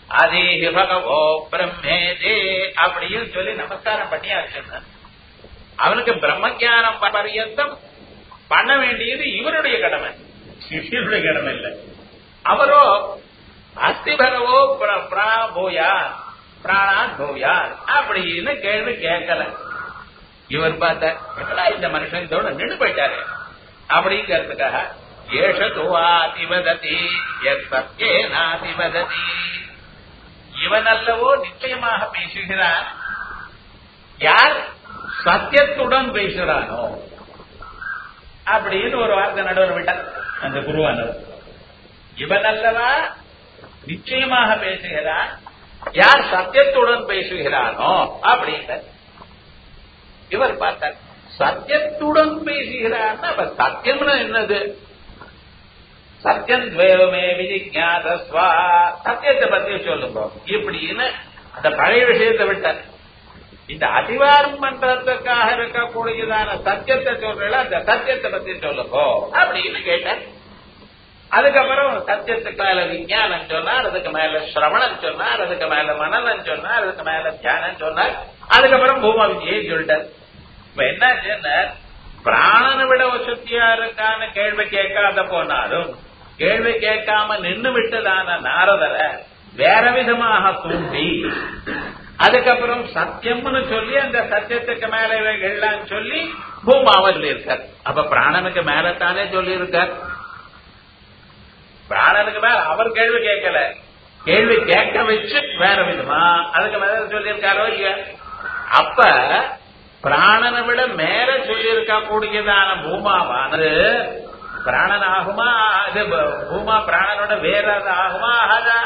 அதே பகவோ பிரம்மேதே அப்படின்னு சொல்லி நமஸ்காரம் பண்ணியாச்சு அவனுக்கு பிரம்மஜானம் பரியந்தம் பண்ண வேண்டியது இவருடைய கடமை சிஷியனுடைய கடமை இல்லை அவரோ அஸ்திபரவோ போயா பிராணா போயா அப்படின்னு கேள்வி கேட்கல இவர் பார்த்த என்னடா இந்த மனுஷன் இதோட நின்று போயிட்டாரு அப்படிங்கிறதுக்காக ஏஷதுவாதிவததி சத்தியேனாதிவததி இவன் அல்லவோ நிச்சயமாக பேசுகிறான் யார் சத்தியத்துடன் பேசுகிறானோ அப்படின்னு ஒரு வார்த்தை நடுவர் விட்டார் அந்த குருவானவர் இவன் அல்லவா நிச்சயமாக பேசுகிறான் யார் சத்தியத்துடன் பேசுகிறானோ அப்படின்ற இவர் பார்த்தார் சத்தியத்துடன் பேசுகிறான் அப்ப சத்தியம்னு என்னது சத்தியம் துவேவமே விஜிஞாதஸ்வா சத்தியத்தை பத்தி சொல்லுங்க இப்படின்னு அந்த பழைய விஷயத்தை விட்டார் இந்த அதிகாரம் பண்றதுக்காக இருக்கக்கூடியதான சத்தியத்தை சொல்றல அந்த சத்தியத்தை பத்தி சொல்லுங்க அப்படின்னு கேட்டார் அதுக்கப்புறம் சத்தியத்துக்கு மேல விஞ்ஞானம் சொன்னார் அதுக்கு மேல சிரவணம் சொன்னார் அதுக்கு மேல மனநம் சொன்னார் அதுக்கு மேல தியானம் சொன்னார் அதுக்கப்புறம் பூமா விஜயை சொல்லிட்டார் இப்ப என்ன பிராணனை விட வசதியா இருக்கான்னு கேள்வி கேட்காத போனாலும் கேள்வி கேட்காம நின்று விட்டதான நாரதரை வேற விதமாக தூண்டி அதுக்கப்புறம் சத்தியம்னு சொல்லி அந்த சத்தியத்துக்கு மேல எல்லாம் சொல்லி பூமாவை சொல்லியிருக்கார் அப்ப பிராணனுக்கு மேலத்தானே சொல்லியிருக்கார் பிராணனுக்கு மேல அவர் கேள்வி கேட்கல கேள்வி கேட்க வச்சு வேற விதமா அதுக்கு மேல சொல்லியிருக்காரோ இல்லையா அப்ப பிராணனை விட மேல சொல்லியிருக்க கூடியதான பூமாவானது பிராணன் ஆகுமா அது பூமா பிராணனோட வேற ஆகுமா ஆகாதா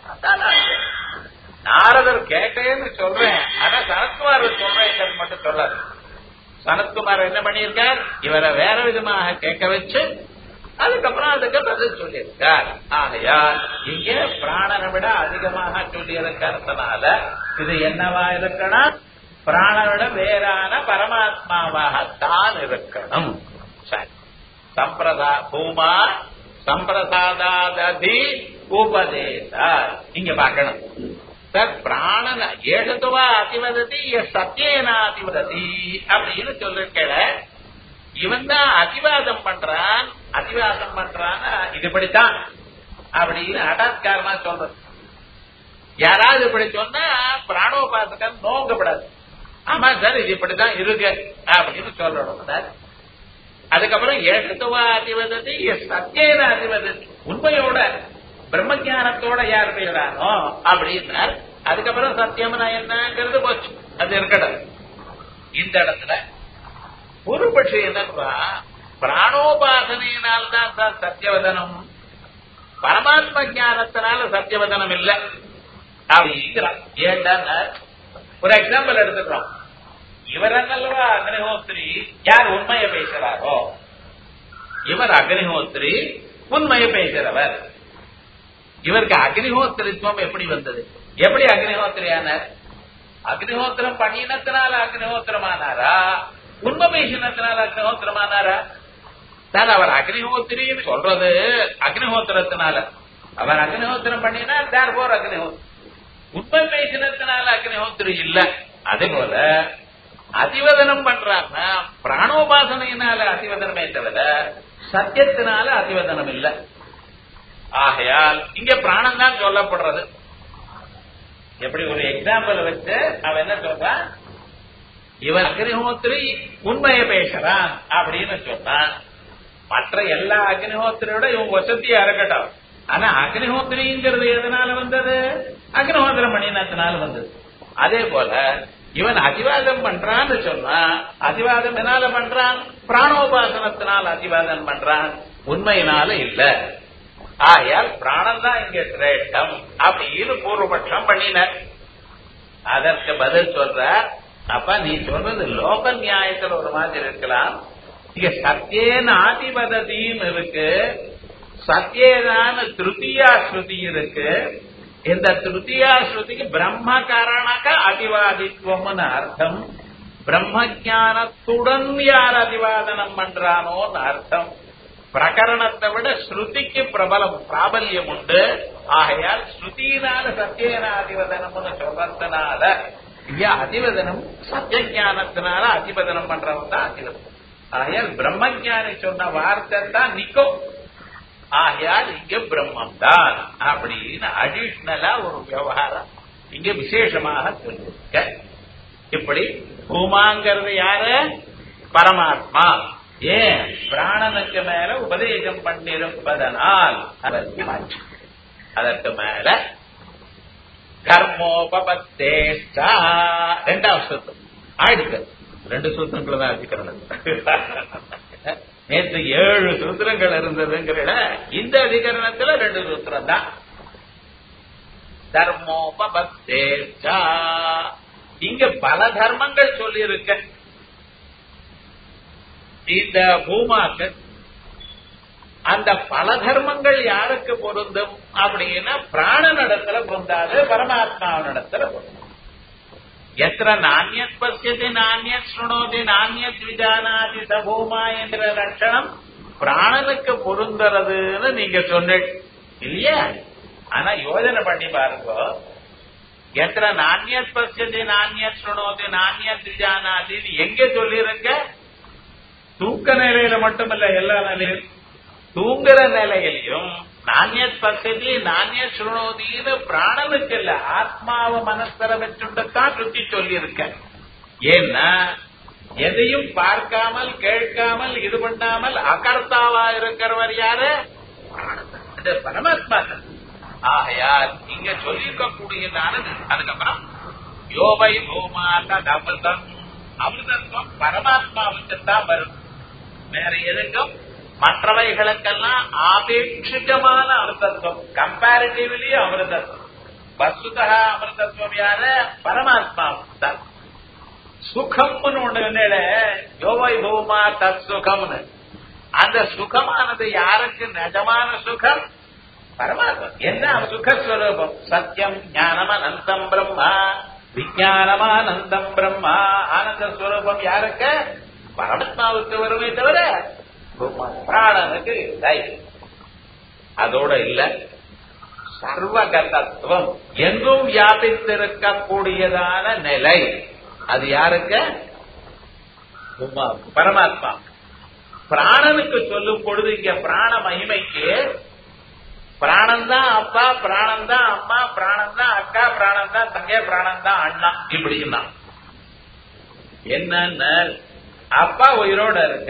நாரதர் கேட்டேன்னு சொல்றேன் ஆனா சனத்குமார் சொல்றேன் மட்டும் சொல்லாது சனத்குமார் என்ன பண்ணியிருக்கார் இவரை வேற விதமாக கேட்க வச்சு அதுக்கப்புறம் அதுக்கு பதில் சொல்லியிருக்கார் ஆகையால் இங்கே பிராணனை விட அதிகமாக சொல்லியிருக்கிறதுனால இது என்னவா இருக்கணும் பிராணவிட வேறான பரமாத்மாவாக தான் இருக்கணும் சரி சம்பிரதா பூமா சம்பிரசாதாதி உபதேச இங்க பார்க்கணும் சார் பிராணன ஏழத்துவா அதிவததி சத்தியேனா அதிவததி அப்படின்னு சொல்லிருக்கல இவன் தான் அதிவாதம் பண்றான் அதிவாதம் பண்றான் இது இப்படித்தான் அப்படின்னு ஹட்டாத்காரமா சொல்றது யாராவது இப்படி சொன்னா பிராணோபாசகன் நோங்கப்படாது ஆமா சார் இது இப்படித்தான் இருக்கு அப்படின்னு சொல்லணும் சார் அதுக்கப்புறம் ஏகத்துவா அதிவததி சத்தியன அதிவததி உண்மையோட பிரம்மஜானத்தோட யார் பேசுறானோ அப்படின்னார் அதுக்கப்புறம் சத்தியம்னா என்னங்கிறது போச்சு அது இருக்கட்டும் இந்த இடத்துல பூர்வபட்சி என்னப்பா பிராணோபாசனையினால் தான் சார் சத்தியவதனம் பரமாத்ம ஜானத்தினால சத்தியவதனம் இல்ல அப்படிங்கிறான் ஏன்டா ஒரு எக்ஸாம்பிள் எடுத்துக்கிறோம் இவரல்லவா அக்னிஹோத்ரி யார் உண்மையை பேசுறாரோ இவர் அக்னிஹோத்ரி உண்மையை பேசுறவர் இவருக்கு அக்னிஹோத்திரித்துவம் எப்படி வந்தது எப்படி அக்னிஹோத்திரியானார் அக்னிஹோத்திரம் பண்ணினத்தினால அக்னிஹோத்திரமானாரா உண்மை பேசினத்தினால அக்னிஹோத்திரமானாரா தான் அவர் அக்னிஹோத்திரின்னு சொல்றது அக்னிஹோத்திரத்தினால அவர் அக்னிஹோத்திரம் பண்ணினா தேர் போர் அக்னிஹோத்திரம் உண்மை பேசினத்தினால அக்னிஹோத்திரி இல்ல அதே போல அதிவதனம் பண்றாருன்னா பிராணோபாசனையினால அதிவதனமே தவிர சத்தியத்தினால அதிவதனம் இல்ல ஆகையால் இங்க பிராணம் தான் சொல்லப்படுறது எப்படி ஒரு எக்ஸாம்பிள் வச்சு அவன் என்ன சொல்றான் இவன் அக்னிஹோத்திரி உண்மையை பேசுறான் அப்படின்னு சொன்னான் மற்ற எல்லா அக்னிஹோத்திரியோட இவங்க வசதியா இருக்கட்டும் ஆனா அக்னிஹோத்திரிங்கிறது எதனால வந்தது அக்னிஹோத்திரம் பண்ணினத்தினால வந்தது அதே போல இவன் அதிவாதம் பண்றான்னு சொன்னா அதிவாதம் என்னால பண்றான் பிராணோபாசனத்தினால் அதிவாதம் பண்றான் உண்மையினால இல்ல ஆகையால் பிராணம் தான் இங்க சிரேஷ்டம் அப்படின்னு பூர்வபட்சம் பண்ணினர் அதற்கு பதில் சொல்ற அப்ப நீ சொல்றது லோக நியாயத்துல ஒரு மாதிரி இருக்கலாம் இங்க சத்தியேன ஆதிபததின்னு இருக்கு சத்தியேதான திருத்தியா ஸ்ருதி இருக்கு இந்த திருத்தியா ஸ்ருதிக்கு பிரம்ம காரணக்க அதிவாதித்துவம்னு அர்த்தம் பிரம்ம ஜானத்துடன் யார் அதிவாதனம் பண்றானோன்னு அர்த்தம் பிரகரணத்தை விட ஸ்ருதிக்கு பிரபலம் பிராபல்யம் உண்டு ஆகையால் ஸ்ருதியினால சத்தியனாதிவதனம்னு சொல்றதுனால இங்க அதிவதனம் சத்திய ஞானத்தினால அதிபதனம் பண்றவன் தான் அதிவதனம் ஆகையால் பிரம்மஞானி சொன்ன வார்த்தை தான் நிக்கும் ஆகையால் இங்க பிரம்மம் தான் அப்படின்னு அடிஷ்னலா ஒரு விவகாரம் இங்க விசேஷமாக சொல்லிருக்க இப்படி பூமாங்கிறது யாரு பரமாத்மா ஏன் பிராணனுக்கு மேல உபதேசம் பண்ணிருப்பதனால் அதற்கு மாற்று அதற்கு மேல கர்மோபபத்தேஷ்டா ரெண்டாவது சூத்திரம் ஆயிடுச்சு ரெண்டு சூத்திரங்களை தான் அதிகரணம் நேற்று ஏழு சூத்திரங்கள் இருந்ததுங்கிற இந்த அதிகரணத்துல ரெண்டு சூத்திரம் தான் தர்மோபபத்தேஷ்டா இங்க பல தர்மங்கள் சொல்லி இருக்க இந்த பூமாக்கு அந்த பல தர்மங்கள் யாருக்கு பொருந்தும் அப்படின்னா பிராணனிடத்துல பொருந்தாது பரமாத்மாவினிடத்துல பொருந்தும் எത്ര நானியத் பசியதி நானியத் சுணோதி நானியத் விஜானாதி சபூமா என்ற லட்சணம் பிராணனுக்கு பொருந்துறதுன்னு நீங்க சொன்னீங்க இல்லையா ஆனா யோஜனை பண்ணி பாருங்க எത്ര நானியத் பசியதி நானியத் சுணோதி நானியத் விஜானாதி எங்க சொல்லிருங்க தூக்க நிலையில மட்டுமல்ல எல்லா நிலையிலும் தூங்குற நிலையிலையும் நானியத் பசதி நானிய சுணோதின்னு பிராணனுக்கு இல்ல ஆத்மாவை மனசர வச்சுட்டுத்தான் சுத்தி சொல்லியிருக்க ஏன்னா எதையும் பார்க்காமல் கேட்காமல் இது பண்ணாமல் அகர்த்தாவா இருக்கிறவர் யாரு அது பரமாத்மா தான். ஆகையால் இங்க சொல்லியிருக்க கூடியதானது அதுக்கப்புறம் யோவை பூமாத அமிர்தம் அமிர்தத்துவம் பரமாத்மாவுக்கு தான் வரும் வேற எதுக்கும் மற்றவைகளுக்கெல்லாம் ஆபேட்சிகமான அமிர்தத்துவம் கம்பேரிட்டிவ்லி அமிர்தத்துவம் வசுதா அமிர்தத்துவம் யார பரமாத்மா தான் சுகம்னு ஒண்ணு யோவை பூமா தத் சுகம்னு அந்த சுகமானது யாருக்கு நிஜமான சுகம் பரமாத்மா என்ன சுகஸ்வரூபம் சத்தியம் ஞானம் அனந்தம் பிரம்மா விஜயானமானந்தம் பிரம்மா ஆனந்த ஸ்வரூபம் யாருக்கு பரமாத்மாவுக்கு வருமே தவிர பிராணனுக்கு இல்லை அதோட இல்ல சர்வகதத்துவம் எங்கும் வியாபித்திருக்கக்கூடியதான நிலை அது யாருக்கு பரமாத்மா பிராணனுக்கு சொல்லும் பொழுது இங்க பிராண மகிமைக்கு பிராணம் தான் அப்பா பிராணம் தான் அம்மா பிராணம் தான் அக்கா பிராணம் தான் தங்க பிராணம் தான் அண்ணா இப்படின்னா என்னன்னு அப்பா உயிரோட இருக்க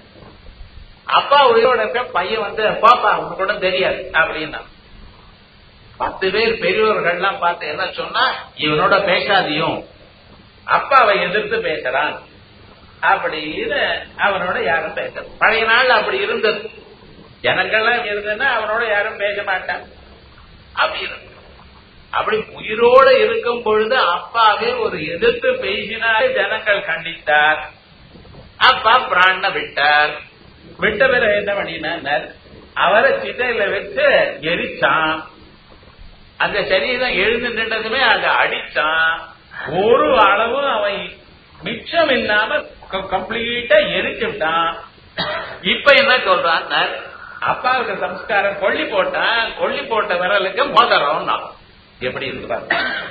அப்பா உயிரோட இருக்க பையன் வந்து பாப்பா உனக்கு ஒன்றும் தெரியாது அப்படின்னா பத்து பேர் பெரியவர்கள்லாம் பார்த்து என்ன சொன்னா இவனோட பேசாதியும் அப்பாவை எதிர்த்து பேசுறான் அப்படின்னு அவனோட யாரும் பேச பழைய நாள் அப்படி இருந்தது ஜனங்கள்லாம் இருந்ததுன்னா அவனோட யாரும் பேச மாட்டான் அப்படி இருந்தது அப்படி உயிரோட இருக்கும் பொழுது அப்பாவே ஒரு எதிர்த்து பேசினாலே ஜனங்கள் கண்டித்தார் அப்பா பிராண விட்டார் விட்ட பிறகு என்ன பண்ணினார் அவரை சிட்டையில வச்சு எரிச்சான் அந்த சரீரம் எழுந்து நின்றதுமே அதை அடிச்சான் ஒரு அளவும் அவன் மிச்சம் இல்லாம கம்ப்ளீட்டா எரிச்சுட்டான் இப்ப என்ன சொல்றான் அப்பாவுக்கு சம்ஸ்காரம் கொல்லி போட்டான் கொல்லி போட்ட விரலுக்கு மோதிரம் எப்படி இருக்கிறார்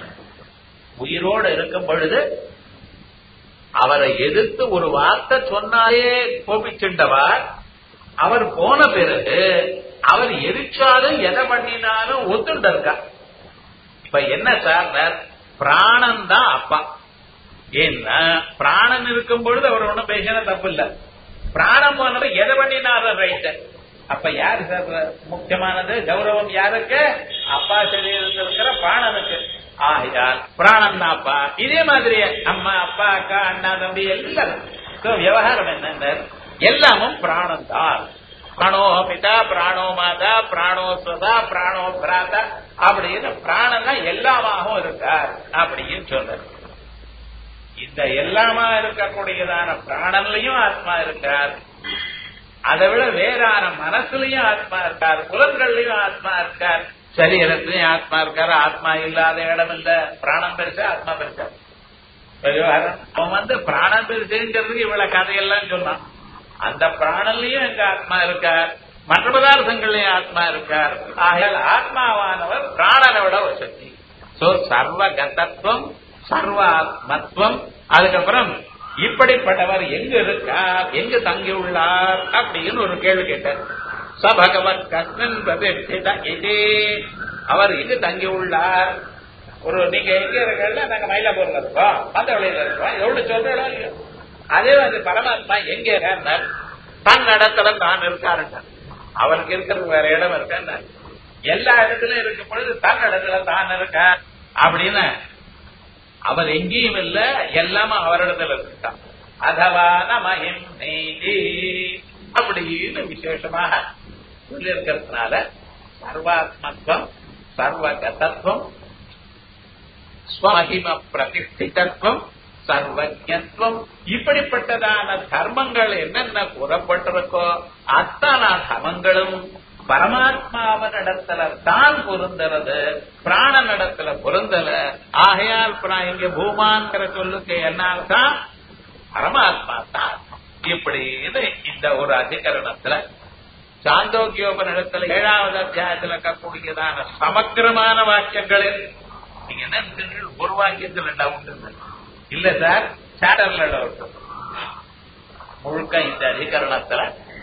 உயிரோடு இருக்கும் பொழுது அவரை எதிர்த்து ஒரு வார்த்தை சொன்னாலே கோபிச்சுண்டவர் அவர் போன பிறகு அவர் எரிச்சாலும் எதை பண்ணினாலும் ஒத்துண்டு இருக்கா இப்ப என்ன சார் பிராணன் தான் அப்பா ஏன்னா பிராணன் இருக்கும் பொழுது அவர் ஒன்னும் பேசின தப்பு இல்ல பிராணம் போனவர் எதை பண்ணினாலும் ரைட்டு அப்ப யாரு சார் முக்கியமானது கௌரவம் யாருக்கு அப்பா சரீரத்தில் இருக்கிற பிராணனுக்கு ஆகையால் பிராணம் தான் அப்பா இதே மாதிரி அம்மா அப்பா அக்கா அண்ணா தம்பி எல்லாரும் விவகாரம் என்ன எல்லாமும் பிராணம் தான் பிராணோ பிதா பிராணோ மாதா பிராணோ சுதா பிராணோ பிராதா அப்படின்னு பிராணம் தான் எல்லாமாகவும் இருக்கார் அப்படின்னு சொல்றாரு இந்த எல்லாமா இருக்கக்கூடியதான பிராணன்லயும் ஆத்மா இருக்கார் அதை விட வேறான மனசுலயும் ஆத்மா இருக்கார் புலன்கள்லயும் ஆத்மா இருக்கார் சரீரத்திலையும் ஆத்மா இருக்காரு ஆத்மா இல்லாத இடம் இல்ல பிராணம் பெருசா ஆத்மா பெருசா விவகாரம் அவன் வந்து பிராணம் பெருசுங்கிறதுக்கு இவ்வளவு கதையெல்லாம் சொன்னான் அந்த பிராணன்லயும் எங்க ஆத்மா இருக்கார் மற்ற பதார்த்தங்கள்லயும் ஆத்மா இருக்கார் ஆகையால் ஆத்மாவானவர் பிராணனை விட வசதி சோ சர்வ கதத்துவம் சர்வாத்மத்துவம் அதுக்கப்புறம் இப்படிப்பட்டவர் எங்க இருக்கார் எங்க தங்கியுள்ளார் அப்படின்னு ஒரு கேள்வி கேட்டார் ச பகவத் கஸ்மின் பிரதிஷ்டித இதே அவர் எங்கு தங்கியுள்ளார் ஒரு நீங்க எங்க இருக்கல நாங்க மயிலாப்பூர்ல இருக்கோம் மந்த வழியில இருக்கோம் எவ்வளவு சொல்றோம் இல்லையோ அதே வந்து பரமாத்மா எங்க இருக்கார் தன் இடத்துல தான் இருக்காருங்க அவருக்கு இருக்கிறது வேற இடம் இருக்காரு எல்லா இடத்துலயும் இருக்கும் பொழுது தன் இடத்துல தான் இருக்கார் அப்படின்னு அவர் எங்கேயும் இல்ல எல்லாமே அவரிடத்துல இருக்கான் அதவா நமயம் நீதி அப்படின்னு விசேஷமாக சொல்லியிருக்கிறதுனால சர்வாத்மத்துவம் சர்வகதத்துவம் ஸ்வமகிம பிரதிஷ்டிதத்துவம் சர்வஜத்துவம் இப்படிப்பட்டதான தர்மங்கள் என்னென்ன கூறப்பட்டிருக்கோ அத்தனை தர்மங்களும் பரமாத்மாவனிடத்துல தான் பொருந்துறது பிராணனிடத்துல பொருந்தல ஆகையால் இங்க பூமாங்கிற சொல்லுக்கு என்னால் தான் பரமாத்மா தான் இப்படின்னு இந்த ஒரு அதிகரணத்துல சாந்தோக்கியோபனிடத்துல ஏழாவது அத்தியாயத்தில் இருக்கக்கூடியதான சமக்கிரமான வாக்கியங்களில் நீங்க என்ன நினைக்கிறீர்கள்? ஒரு வாக்கியத்துல டவுட் இல்ல சார் சாட்டர்ல டவுட் முழுக்க இந்த அதிகரணத்துல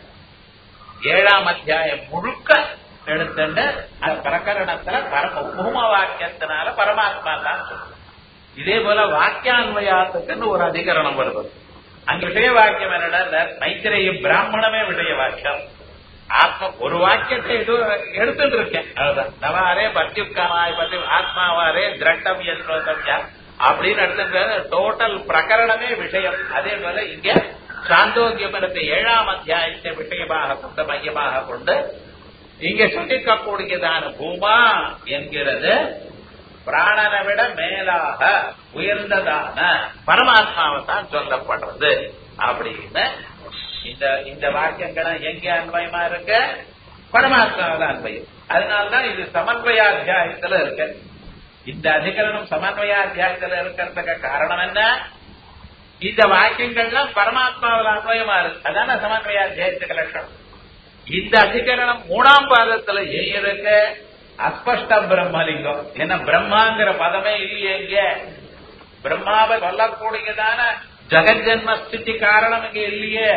ஏழாம் அத்தியாயம் முழுக்க எடுத்துட்டு அந்த பிரகரணத்துல பரம உபம வாக்கியத்தினால பரமாத்மா தான் சொல்லுது இதே போல வாக்கியான்வயாத்துக்குன்னு ஒரு அதிகரணம் வருது அங்க விஷய வாக்கியம் என்னடா மைத்திரேய பிராமணமே விஷய வாக்கியம் ஆத்ம ஒரு வாக்கியத்தை இது எடுத்துட்டு இருக்கேன் அதுதான் நவாரே பத்தியுக்காமாய் பத்தி ஆத்மாவாரே திரட்டவிய ஸ்ரோதவியா அப்படின்னு எடுத்துட்டு டோட்டல் பிரகரணமே விஷயம் அதே போல இங்க சாந்தோக்கியமனத்தை ஏழாம் அத்தியாயத்தை விஷயமாக கொண்டு மையமாக கொண்டு இங்க சொல்லிக்கக்கூடியதான பூமா என்கிறது பிராணனை விட மேலாக உயர்ந்ததான பரமாத்மாவை தான் சொல்லப்படுறது அப்படின்னு இந்த இந்த வாக்கியங்களை எங்க அன்வயமா இருக்கு பரமாத்மாவில் அன்வயம் அதனால்தான் இது சமன்வயாத்தியாயத்துல இருக்கு இந்த அதிகரணம் சமன்வயாத்தியாயத்துல இருக்கிறதுக்கு காரணம் என்ன இந்த வாக்கியங்கள்லாம் பரமாத்மாவில் அன்வயமா இருக்கு அதான சமன்வயாத்தியாயத்துக்கு லட்சணம் இந்த அதிகரணம் மூணாம் பாதத்துல ஏன் இருக்கு அஸ்பஷ்ட பிரம்மலிங்கம் என்ன பிரம்மாங்கிற பதமே இல்லையே இங்க பிரம்மாவை சொல்லக்கூடியதான ஜெகஜன்ம ஸ்திதி காரணம் இங்க இல்லையே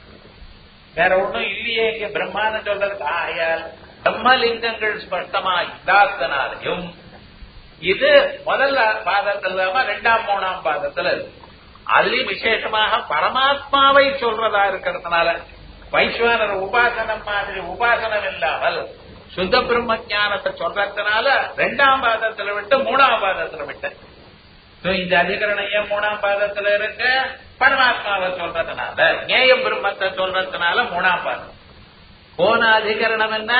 வேற ஒண்ணும் இல்லையே இங்க பிரம்மான்னு சொல்றதுக்கு ஆயால் பிரம்மலிங்கங்கள் ஸ்பஷ்டமா இல்லாதனாலையும் இது முதல்ல பாதத்துல இல்லாம ரெண்டாம் மூணாம் பாதத்துல இருக்கு அதுலயும் விசேஷமாக பரமாத்மாவை சொல்றதா இருக்கிறதுனால வைஸ்வானர் உபாசனம் மாதிரி உபாசனம் இல்லாமல் சுத்த பிரம்ம ஞானத்தை சொல்றதுனால ரெண்டாம் பாதத்துல விட்டு மூணாம் பாதத்துல விட்டு So, இந்த அதிகரணம் ஏன் மூணாம் பாதத்துல இருக்கு பரமாத்மாவை சொல்றதுனால ஞேய பிரம்மத்தை சொல்றதுனால மூணாம் பாதம் போன அதிகரணம் என்ன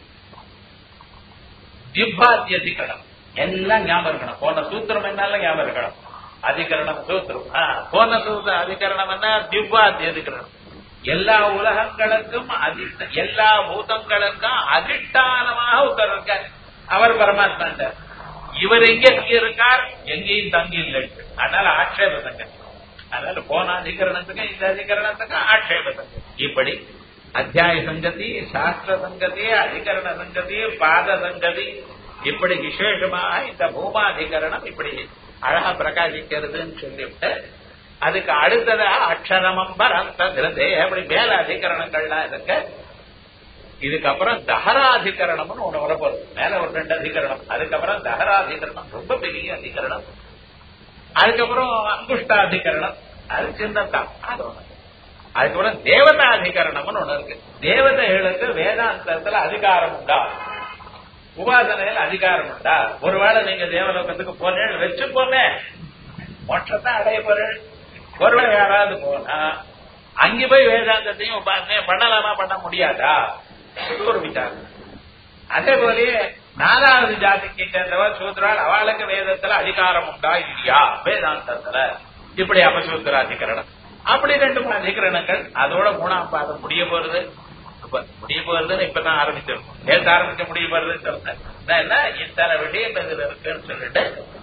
திவ்பாத்தி அதிகரணம் எல்லாம் ஞாபகம் இருக்கணும் போன சூத்திரம் என்னால ஞாபகம் இருக்கணும் அதிகரணம் சூத்திரம் ஆ, போன சூத்திர அதிகரணம் என்ன திவ்பாத்தி அதிகரணம் எல்லா உலகங்களுக்கும் அதி எல்லா பூதங்களுக்கும் அதிஷ்டானமாக ஒருத்தர் இருக்கார் அவர் பரமாத்மா இவர் எங்க தங்கி இருக்கார் எங்கேயும் தங்கி இல்லை அதனால ஆட்சேப சங்கம் அதனால போன அதிகரணத்துக்கு இந்த அதிகரணத்துக்கு ஆட்சேப சங்கம் இப்படி அத்தியாய சங்கதி சாஸ்திர சங்கதி அதிகரண சங்கதி பாத சங்கதி இப்படி விசேஷமாக இந்த பூமாதிகரணம் இப்படி அழகா பிரகாசிக்கிறதுன்னு சொல்லிவிட்டு அதுக்கு அடுத்ததா அக்ஷரமம் பரந்த திருதே அப்படி மேல அதிகரணங்கள்லாம் இருக்கு இதுக்கப்புறம் தஹராதிகரணம்னு ஒண்ணு வரப்போகுது மேல ஒரு ரெண்டு அதிகரணம் அதுக்கப்புறம் தஹராதிகரணம் ரொம்ப பெரிய அதிகரணம் அதுக்கப்புறம் அங்குஷ்டாதிகரணம் அது சின்னதான் அது ஒண்ணு அதுக்கப்புறம் தேவதாதிகரணம்னு ஒண்ணு இருக்கு தேவதைகளுக்கு வேதாந்தத்துல அதிகாரம் உண்டா உபாசனையில் அதிகாரம் உண்டா ஒருவேளை நீங்க தேவலோகத்துக்கு போனேன் வச்சு போனேன் மோட்சத்தை அடைய போறேன் ஒருவேளை யாராவது போனா அங்க போய் வேதாந்தத்தையும் உபாசனையும் பண்ணலாமா பண்ண முடியாதா ஒரு விசாரம் அதே போலயே நாலாவது ஜாதிக்கு சேர்ந்தவர் சூத்ரால் அவளுக்கு வேதத்துல அதிகாரம் உண்டா இல்லையா வேதாந்தத்துல இப்படி அபசூத்திர அதிகரணம் அப்படி ரெண்டு மூணு அதிகரணங்கள் அதோட மூணாம் பாதம் முடிய போறது அப்ப முடிய போறதுன்னு இப்பதான் ஆரம்பிச்சிருக்கோம் நேற்று ஆரம்பிக்க முடிய போறதுன்னு சொல்றேன் நான் என்ன இத்தனை விஷயம் இதுல இருக்குன்னு சொல்லிட்டு